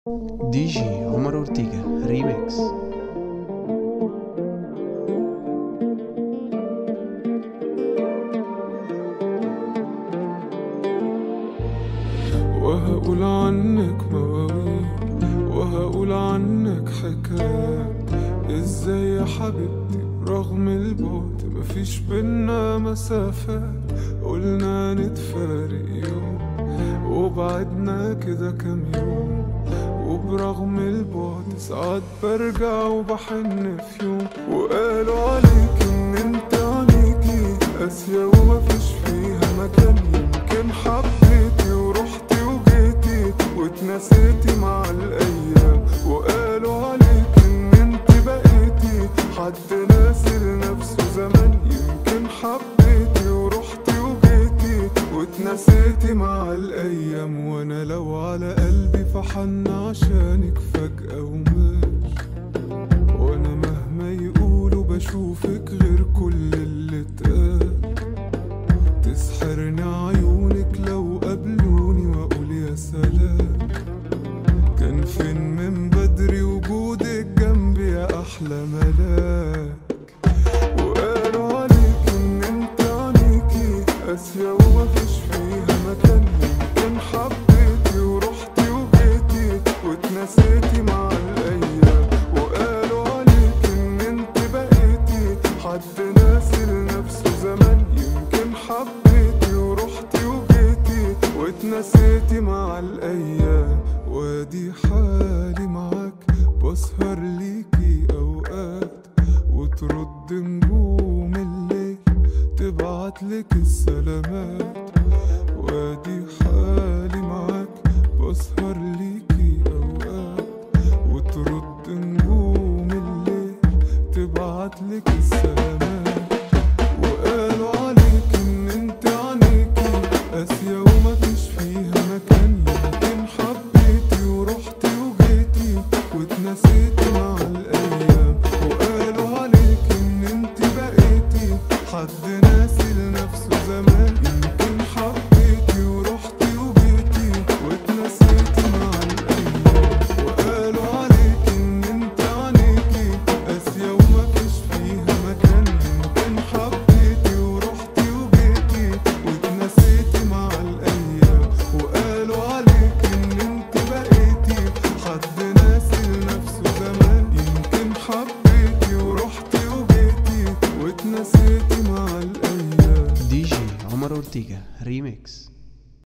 دي جي عمر اورتيجا ريميكس وهقول عنك مواويل وهقول عنك حكايات ازاي يا حبيبتي رغم البعد مفيش بينا مسافات قلنا نتفارق يوم وبعدنا كده كام يوم وبرغم البعد ساعات برجع وبحن في يوم وقالوا عليك ان انت عليكي قاسية ومفيش فيها مكان يمكن حبيتي ورحتي وجيتي واتنسيتي مع الايام وقالوا عليك ان انت بقيتي حد ناسي لنفسه زمان يمكن حبيتي ورحتي وجيتي واتنسيتي مع الايام وانا لو على قلبي فحن عشانك فجأة ومات وانا مهما يقولوا بشوفك غير كل اللي اتقال تسحرني عيونك لو قابلوني واقول يا سلام كان فين من بدري وجودك جنبي يا احلى ملاك وقالوا عليك ان انت عليكي قاسية ومفيش فيها مكان يمكن حبيتي ورحتي وجيتي واتنسيتي مع الايام وقالوا عليك ان انت بقيتي حد ناسي لنفسه زمان يمكن حبيتي ورحتي وجيتي واتنسيتي مع الايام وادي حالي معاك بسهر ليكي اوقات وترد نجوم الليل تبعتلك السلامات